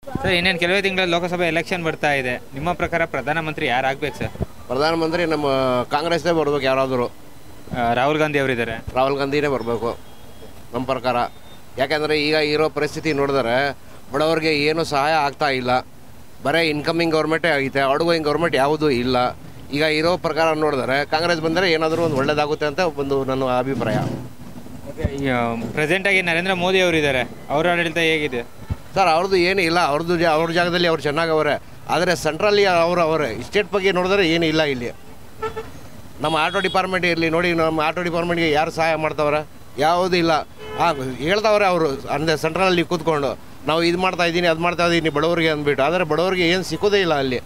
sir ಇನ್ನೇನು ಕೆಲವೇ ತಿಂಗಳಲ್ಲಿ ಲೋಕಸಭೆ ಎಲೆಕ್ಷನ್ ಬರ್ತಾ ಇದೆ ನಿಮ್ಮ ಪ್ರಕಾರ ಪ್ರಧಾನಮಂತ್ರಿ ಯಾರು ಆಗ್ಬೇಕು ಸರ್ ಪ್ರಧಾನಮಂತ್ರಿ ನಮ್ಮ ಕಾಂಗ್ರೆಸ್ದೇ ಬರ್ಬೇಕು ಯಾರಾದರೂ ಆ, ರಾಹುಲ್ ಗಾಂಧಿ ಅವರಿದ್ದಾರೆ ರಾಹುಲ್ ಗಾಂಧಿನೇ ಬರಬೇಕು ನಮ್ಮ ಪ್ರಕಾರ ಯಾಕೆಂದರೆ ಈಗ ಇರೋ ಪರಿಸ್ಥಿತಿ ನೋಡಿದ್ರೆ ಬಡವರಿಗೆ ಏನೂ ಸಹಾಯ ಆಗ್ತಾ ಇಲ್ಲ ಬರೀ ಇನ್ಕಮಿಂಗ್ ಗೌರ್ಮೆಂಟೇ ಆಗೈತೆ ಔಟ್ಗೋಯಿಂಗ್ ಗೌರ್ಮೆಂಟ್ ಯಾವುದೂ ಇಲ್ಲ ಈಗ ಇರೋ ಪ್ರಕಾರ ನೋಡಿದ್ರೆ ಕಾಂಗ್ರೆಸ್ ಬಂದರೆ ಏನಾದರೂ ಒಂದು ಒಳ್ಳೇದಾಗುತ್ತೆ ಅಂತ ಒಂದು ನನ್ನ ಅಭಿಪ್ರಾಯ ಪ್ರೆಸೆಂಟಾಗಿ ನರೇಂದ್ರ ಮೋದಿ ಅವರಿದ್ದಾರೆ ಅವರ ಆಡಳಿತ ಹೇಗಿದೆ ಸರ್ ಅವ್ರದ್ದು ಏನೂ ಇಲ್ಲ ಅವ್ರದ್ದು ಜಾ ಅವ್ರ ಜಾಗದಲ್ಲಿ ಅವ್ರು ಚೆನ್ನಾಗವ್ರೆ ಆದರೆ ಸೆಂಟ್ರಲ್ಲಿ ಅವರು ಅವರೇ ಸ್ಟೇಟ್ ಬಗ್ಗೆ ನೋಡಿದ್ರೆ ಏನೂ ಇಲ್ಲ ಇಲ್ಲಿ ನಮ್ಮ ಆಟೋ ಡಿಪಾರ್ಟ್ಮೆಂಟ್ ಇರಲಿ ನೋಡಿ ನಮ್ಮ ಆಟೋ ಡಿಪಾರ್ಟ್ಮೆಂಟ್ಗೆ ಯಾರು ಸಹಾಯ ಮಾಡ್ತಾವ್ರೆ ಯಾವುದೂ ಇಲ್ಲ ಆ, ಹೇಳ್ತಾವ್ರೆ ಅವರು ಅಂದರೆ ಸೆಂಟ್ರಲ್ಲಿ ಕೂತ್ಕೊಂಡು ನಾವು ಇದು ಮಾಡ್ತಾ ಇದ್ದೀನಿ ಅದು ಮಾಡ್ತಾ ಇದ್ದೀನಿ ಬಡವರಿಗೆ ಅಂದ್ಬಿಟ್ಟು ಆದರೆ ಬಡವರಿಗೆ ಏನು ಸಿಕ್ಕೋದೇ ಇಲ್ಲ ಅಲ್ಲಿ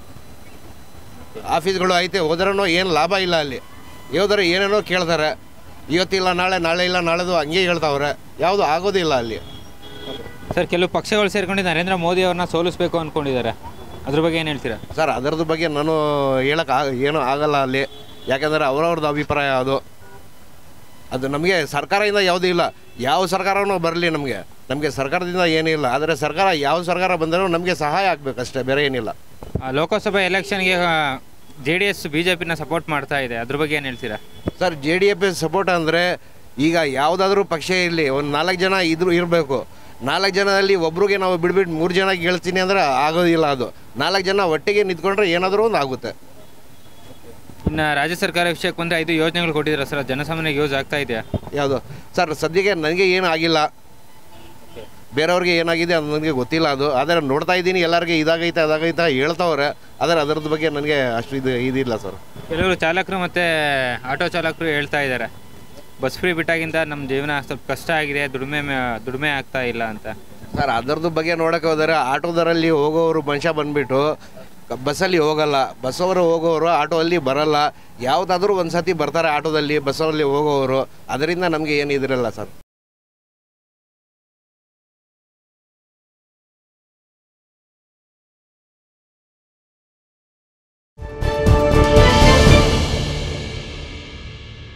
ಆಫೀಸ್ಗಳು ಐತೆ ಹೋದ್ರೂ ಏನು ಲಾಭ ಇಲ್ಲ ಅಲ್ಲಿ ಹೋದರೆ ಏನೇನೋ ಕೇಳ್ತಾರೆ ಇವತ್ತಿಲ್ಲ ನಾಳೆ ನಾಳೆ ಇಲ್ಲ ನಾಳೆದು ಹಂಗೆ ಹೇಳ್ತಾವ್ರೆ ಯಾವುದು ಆಗೋದಿಲ್ಲ ಅಲ್ಲಿ ಸರ್ ಕೆಲವು ಪಕ್ಷಗಳು ಸೇರ್ಕೊಂಡು ನರೇಂದ್ರ ಮೋದಿ ಅವ್ರನ್ನ ಸೋಲಿಸಬೇಕು ಅಂದ್ಕೊಂಡಿದ್ದಾರೆ ಅದ್ರ ಬಗ್ಗೆ ಏನು ಹೇಳ್ತೀರಾ ಸರ್ ಅದರದ್ದು ಬಗ್ಗೆ ನಾನು ಹೇಳಕ್ಕೆ ಆಗ ಏನೂ ಆಗಲ್ಲ ಅಲ್ಲಿ ಯಾಕಂದರೆ ಅವ್ರವ್ರದ್ದು ಅಭಿಪ್ರಾಯ ಅದು ಅದು ನಮಗೆ ಸರ್ಕಾರದಿಂದ ಯಾವುದೂ ಇಲ್ಲ ಯಾವ ಸರ್ಕಾರನೂ ಬರಲಿ ನಮಗೆ ನಮಗೆ ಸರ್ಕಾರದಿಂದ ಏನಿಲ್ಲ ಆದರೆ ಸರ್ಕಾರ ಯಾವ ಸರ್ಕಾರ ಬಂದರೂ ನಮಗೆ ಸಹಾಯ ಆಗಬೇಕಷ್ಟೇ ಬೇರೆ ಏನಿಲ್ಲ ಆ, ಲೋಕಸಭೆ ಎಲೆಕ್ಷನ್ಗೆ J D S B J ಪಿನ ಸಪೋರ್ಟ್ ಮಾಡ್ತಾ ಇದೆ ಅದ್ರ ಬಗ್ಗೆ ಏನು ಹೇಳ್ತೀರಾ sir J D F support ಅಂದರೆ ಈಗ ಯಾವುದಾದ್ರೂ ಪಕ್ಷ ಇರಲಿ ಒಂದು ನಾಲ್ಕು ಜನ ಇದ್ರು ಇರಬೇಕು ನಾಲ್ಕು ಜನದಲ್ಲಿ ಒಬ್ರಿಗೆ ನಾವು ಬಿಡ್ಬಿಟ್ಟು ಮೂರು ಜನ ಗೆಲ್ತೀನಿ ಅಂದರೆ ಆಗೋದಿಲ್ಲ ಅದು ನಾಲ್ಕು ಜನ ಒಟ್ಟಿಗೆ ನಿಂತ್ಕೊಂಡ್ರೆ ಏನಾದರೂ ಒಂದು ಆಗುತ್ತೆ ಇನ್ನು ರಾಜ್ಯ ಸರ್ಕಾರ ವಿಷಯಕ್ಕೆ ಬಂದರೆ ಐದು ಯೋಜನೆಗಳು ಕೊಟ್ಟಿದ್ದಾರೆ ಸರ್ ಜನಸಾಮಾನ್ಯರಿಗೆ ಯೂಸ್ ಆಗ್ತಾ ಇದೆಯಾ ಯಾವುದು ಸರ್ ಸದ್ಯಕ್ಕೆ ನನಗೆ ಏನು ಆಗಿಲ್ಲ ಬೇರೆಯವ್ರಿಗೆ ಏನಾಗಿದೆ ಅದು ನನಗೆ ಗೊತ್ತಿಲ್ಲ ಅದು ಆದರೆ ನೋಡ್ತಾ ಇದ್ದೀನಿ ಎಲ್ಲರಿಗೆ ಇದಾಗೈತೆ ಅದಾಗೈತೆ ಹೇಳ್ತಾವ್ರೆ ಆದರೆ ಅದರದ್ದು ಬಗ್ಗೆ ನನಗೆ ಅಷ್ಟು ಇದು ಇದಿಲ್ಲ ಸರ್ ಕೆಲವರು ಚಾಲಕರು ಮತ್ತು ಆಟೋ ಚಾಲಕರು ಹೇಳ್ತಾ ಇದ್ದಾರೆ ಬಸ್ ಫ್ರೀ ಬಿಟ್ಟಾಗಿಂದ ನಮ್ಮ ಜೀವನ ಸ್ವಲ್ಪ ಕಷ್ಟ ಆಗಿದೆ ದುಡಿಮೆ ಮೇ- ದುಡಿಮೆ ಆಗ್ತಾ ಇಲ್ಲ ಅಂತ ಸರ್ ಅದರದ್ದು ಬಗ್ಗೆ ನೋಡೋಕೆ ಹೋದರೆ ಆಟೋದರಲ್ಲಿ ಹೋಗೋರು ಮನುಷ್ಯ ಬಂದುಬಿಟ್ಟು ಬಸ್ಸಲ್ಲಿ ಹೋಗಲ್ಲ ಬಸ್ಸವರು ಹೋಗೋರು ಆಟೋಲ್ಲಿ ಬರಲ್ಲ ಯಾವುದಾದ್ರೂ ಒಂದು ಸತಿ ಬರ್ತಾರೆ ಆಟೋದಲ್ಲಿ ಬಸ್ಸಲ್ಲಿ ಹೋಗೋರು ಅದರಿಂದ ನಮಗೆ ಏನು ಇದಿರಲ್ಲ ಸರ್